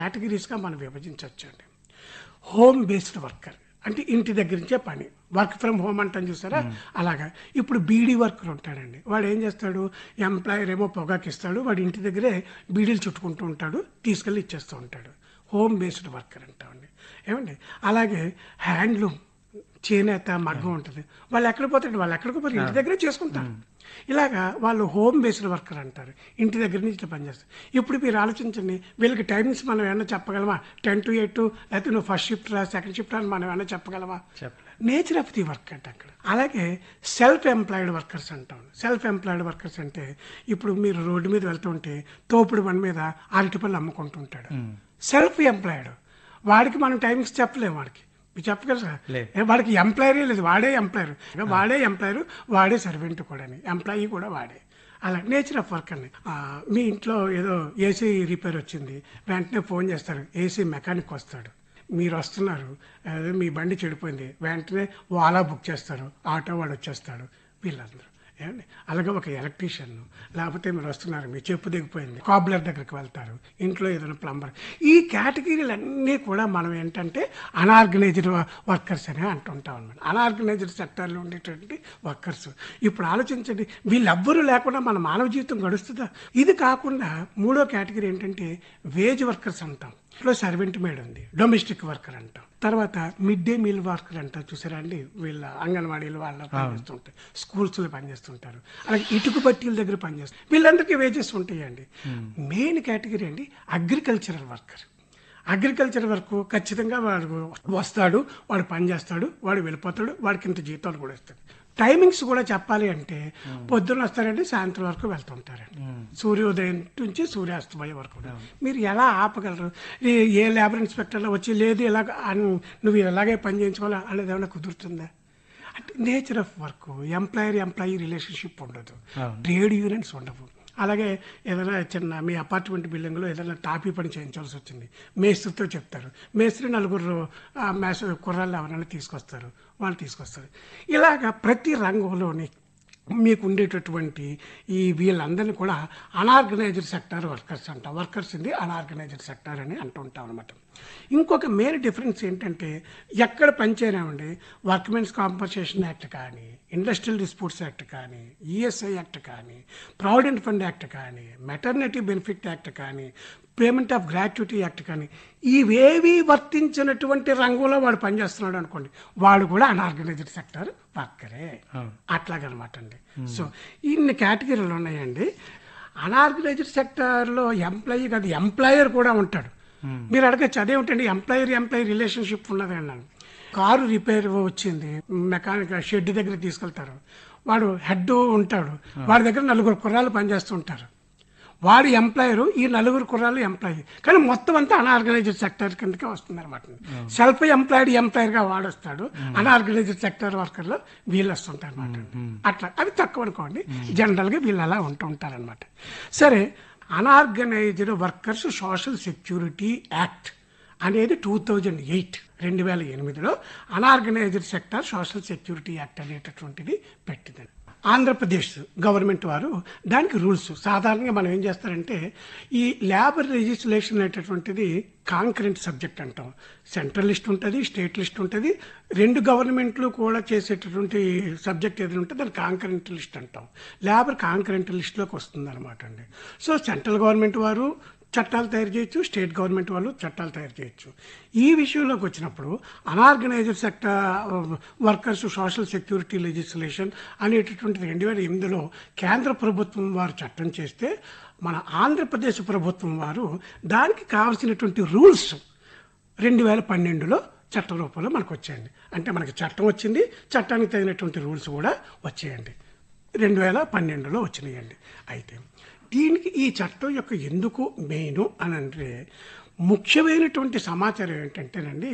కేటగిరీస్గా మనం విభజించవచ్చు అండి హోమ్ బేస్డ్ వర్కర్ అంటే ఇంటి దగ్గర నుంచే పని వర్క్ ఫ్రమ్ హోమ్ అంటాం చూసారా అలాగా ఇప్పుడు బీడీ వర్కర్ ఉంటాడండి వాడు ఏం చేస్తాడు ఎంప్లాయర్ ఏమో పొగాకి ఇస్తాడు వాడు ఇంటి దగ్గరే బీడీలు చుట్టుకుంటూ ఉంటాడు తీసుకెళ్ళి ఇచ్చేస్తూ ఉంటాడు హోమ్ బేస్డ్ వర్కర్ అంటామండి ఏమండి అలాగే హ్యాండ్లూమ్ చేనేత మగ్గం ఉంటుంది వాళ్ళు ఎక్కడ పోతాడు వాళ్ళు ఎక్కడికి పోతారు ఇంటి దగ్గరే చేసుకుంటారు ఇలాగా వాళ్ళు హోమ్ బేస్డ్ వర్కర్ అంటారు ఇంటి దగ్గర నుంచి ఇట్లా పనిచేస్తారు ఇప్పుడు మీరు ఆలోచించండి వీళ్ళకి టైమింగ్స్ మనం ఏమన్నా చెప్పగలమా టెన్ టు ఎయిట్ లేకపోతే నువ్వు ఫస్ట్ షిఫ్ట్ రా సెకండ్ షిఫ్ట్ రా అని మనం ఏమన్నా చెప్పగలమా చెప్పలేదు నేచర్ ఆఫ్ ది వర్క్ అంటే అక్కడ అలాగే సెల్ఫ్ ఎంప్లాయిడ్ వర్కర్స్ అంటాం సెల్ఫ్ ఎంప్లాయిడ్ వర్కర్స్ అంటే ఇప్పుడు మీరు రోడ్డు మీద వెళ్తుంటే తోపుడు బండి మీద అరటిపళ్ళు అమ్ముకుంటుంటాడు సెల్ఫ్ ఎంప్లాయిడ్ వాడికి మనం టైమింగ్స్ చెప్పలేము వాడికి మీరు చెప్పగలరా లేదు. ఏ, వాడికి ఎంప్లాయరీ లేదు వాడే ఎంప్లాయర్ వాడే ఎంప్లాయర్ వాడే సర్వెంట్ కూడా ఎంప్లాయీ కూడా వాడే అలా నేచర్ ఆఫ్ వర్క్ అండి ఆ, మీ ఇంట్లో ఏదో ఏసీ రిపేర్ వచ్చింది వెంటనే ఫోన్ చేస్తారు ఏసీ మెకానిక్ వస్తాడు మీరు వస్తున్నారు అదే మీ బండి చెడిపోయింది వెంటనే వాలా బుక్ చేస్తారు ఆటో వాడు వచ్చేస్తాడు వీళ్ళందరూ ఏమండి అలాగే ఒక ఎలక్ట్రీషియన్ లేకపోతే మీరు వస్తున్నారు మీ చెప్పు దిగిపోయింది కాబ్లర్ దగ్గరికి వెళ్తారు ఇంట్లో ఏదైనా ప్లంబర్ ఈ కేటగిరీలు అన్నీ కూడా మనం ఏంటంటే అనార్గనైజ్డ్ వర్కర్స్ అని అంటుంటాం అనమాట అనార్గనైజ్డ్ సెక్టర్లో ఉండేటువంటి వర్కర్స్ ఇప్పుడు ఆలోచించండి వీళ్ళెవ్వరూ లేకుండా మన మానవ జీవితం గడుస్తుందా ఇది కాకుండా మూడో కేటగిరీ ఏంటంటే వేజ్ వర్కర్స్ అంటాం ఇంట్లో సర్వెంట్ మేడ్ ఉంది డొమెస్టిక్ వర్కర్ అంటాం తర్వాత మిడ్ డే మీల్ వర్కర్ అంటారు చూసారా అండి వీళ్ళ అంగన్వాడీలు వాళ్ళ పనిచేస్తుంటారు స్కూల్స్లో పనిచేస్తుంటారు అలాగే ఇటుక బట్టీల దగ్గర పనిచేస్తారు వీళ్ళందరికీ వేజెస్ ఉంటాయండి మెయిన్ కేటగిరీ అండి అగ్రికల్చరల్ వర్కర్ అగ్రికల్చర్ వరకు ఖచ్చితంగా వాడు వస్తాడు వాడు పని చేస్తాడు వాడు వెళ్ళిపోతాడు వాడికి ఇంత జీతాలు కూడా ఇస్తాడు టైమింగ్స్ కూడా చెప్పాలి అంటే పొద్దున్న వస్తారండి సాయంత్రం వరకు వెళ్తుంటారండి సూర్యోదయం నుంచి సూర్యాస్తమయం వరకు మీరు ఎలా ఆపగలరు ఈ- ఏ లేబర్ ఇన్స్పెక్టర్లో వచ్చి లేదు ఇలాగ అన్- నువ్వు ఇలాగే పని చేయించుకోవాలా అనేది ఏమైనా కుదురుతుందా అంటే nature of work employer employee relationship ఉండదు అవును. ట్రేడ్ యూనియన్స్ ఉండవు అలాగే ఏదైనా చిన్న మీ అపార్ట్మెంట్ బిల్డింగ్లో ఏదైనా టాపీ పని చేయించాల్సి వచ్చింది మేస్త్రితో చెప్తారు మేస్త్రి నలుగురు ఆ, మేస్ కుర్రాళ్ళు ఎవరైనా తీసుకొస్తారు వాళ్ళు తీసుకొస్తారు ఇలాగ ప్రతి రంగంలోని మీకు ఉండేటటువంటి ఈ వీళ్ళందరినీ కూడా అనార్గనైజ్డ్ సెక్టార్ వర్కర్స్ అంటాం వర్కర్స్ ఇది అనార్గనైజ్డ్ సెక్టార్ అని అంటుంటాం అనమాట ఇంకొక మెయిన్ డిఫరెన్స్ ఏంటంటే ఎక్కడ పనిచేయనివ్వండి వర్క్మెన్స్ కాంపన్సేషన్ యాక్ట్ కానీ ఇండస్ట్రియల్ డిస్ప్యూట్స్ యాక్ట్ కానీ ఈఎస్ఐ యాక్ట్ కానీ ప్రావిడెంట్ ఫండ్ యాక్ట్ కానీ మెటర్నిటీ బెనిఫిట్ యాక్ట్ కానీ పేమెంట్ ఆఫ్ గ్రాట్యుటీ యాక్ట్ కానీ ఇవేవి వర్తించినటువంటి రంగంలో వాడు పనిచేస్తున్నాడు అనుకోండి వాడు కూడా అనార్గనైజ్డ్ సెక్టర్ వర్కరే అవును. అట్లాగనమాట అండి సో ఇన్ని కేటగిరీలు ఉన్నాయండి అనార్గనైజ్డ్ సెక్టార్లో ఎంప్లాయీ కాదు ఎంప్లాయర్ కూడా ఉంటాడు మీరు అడగచ్చు అదేమిటండి ఎంప్లాయర్ ఎంప్లాయీ రిలేషన్షిప్ ఉన్నది అన్నాను కారు రిపేర్ వచ్చింది మెకానిక్ షెడ్ దగ్గర తీసుకెళ్తారు వాడు హెడ్ ఉంటాడు వాడి దగ్గర నలుగురు కుర్రాళ్ళు పనిచేస్తుంటారు వాడు ఎంప్లాయరు ఈ నలుగురు కుర్రాళ్ళు ఎంప్లాయీ కానీ మొత్తం అంతా అన్ఆర్గనైజ్డ్ సెక్టర్ కిందకే వస్తుంది అనమాట సెల్ఫ్ ఎంప్లాయిడ్ ఎంప్లాయర్గా వాడు వస్తాడు అన్ఆర్గనైజ్డ్ సెక్టర్ వర్కర్లో వీళ్ళు వస్తుంటారు అనమాట అట్లా అవి తక్కువ అనుకోండి జనరల్గా వీళ్ళు అలా ఉంటూ ఉంటారనమాట సరే unorganised workers social security act అనేది టూ థౌజండ్ ఎయిట్ రెండు వేల ఎనిమిదిలో unorganised sector social security act అనేటటువంటిది పెట్టిందండి ఆంధ్రప్రదేశ్ గవర్నమెంట్ వారు దానికి రూల్స్ సాధారణంగా మనం ఏం చేస్తారంటే ఈ లేబర్ లెజిస్లేషన్ అనేటటువంటిది కాంకరెంట్ సబ్జెక్ట్ అంటాం సెంట్రల్ లిస్ట్ ఉంటుంది స్టేట్ లిస్ట్ ఉంటుంది రెండు గవర్నమెంట్లు కూడా చేసేటటువంటి సబ్జెక్ట్ ఏదైనా ఉంటే దాన్ని కాంకరెంట్ లిస్ట్ అంటాం లేబర్ కాంకరెంట్ లిస్ట్లోకి వస్తుంది అనమాట అండి సో సెంట్రల్ గవర్నమెంట్ వారు చట్టాలు తయారు చేయొచ్చు స్టేట్ గవర్నమెంట్ వాళ్ళు చట్టాలు తయారు చేయొచ్చు ఈ విషయంలోకి వచ్చినప్పుడు unorganised sector workers social security legislation అనేటటువంటిది రెండు వేల ఎనిమిదిలో కేంద్ర ప్రభుత్వం వారు చట్టం చేస్తే మన ఆంధ్రప్రదేశ్ ప్రభుత్వం వారు దానికి కావాల్సినటువంటి రూల్స్ రెండు వేల పన్నెండులో చట్ట రూపంలో మనకు వచ్చాయండి అంటే మనకి చట్టం వచ్చింది చట్టానికి తగినటువంటి రూల్స్ కూడా వచ్చాయండి రెండు వేల పన్నెండులో వచ్చినాయండి అయితే దీనికి ఈ చట్టం యొక్క ఎందుకు మెయిన్ అని అంటే ముఖ్యమైనటువంటి సమాచారం ఏంటంటేనండి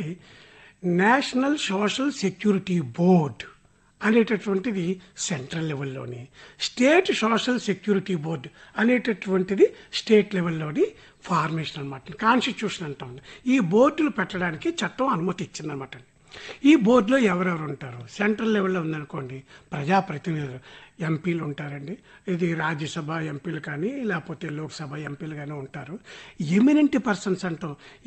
నేషనల్ సోషల్ సెక్యూరిటీ బోర్డ్ అనేటటువంటిది సెంట్రల్ లెవెల్లోని స్టేట్ సోషల్ సెక్యూరిటీ బోర్డు అనేటటువంటిది స్టేట్ లెవెల్లోని ఫార్మేషన్ అనమాట కాన్స్టిట్యూషన్ అంటాం ఈ బోర్డులు పెట్టడానికి చట్టం అనుమతి ఇచ్చిందనమాట ఈ బోర్డులో ఎవరెవరు ఉంటారు సెంట్రల్ లెవెల్లో ఉందనుకోండి ప్రజాప్రతినిధులు ఎంపీలు ఉంటారండి ఇది రాజ్యసభ ఎంపీలు కానీ లేకపోతే లోక్సభ ఎంపీలు కానీ ఉంటారు ఎమినెంట్ పర్సన్స్ అంటాం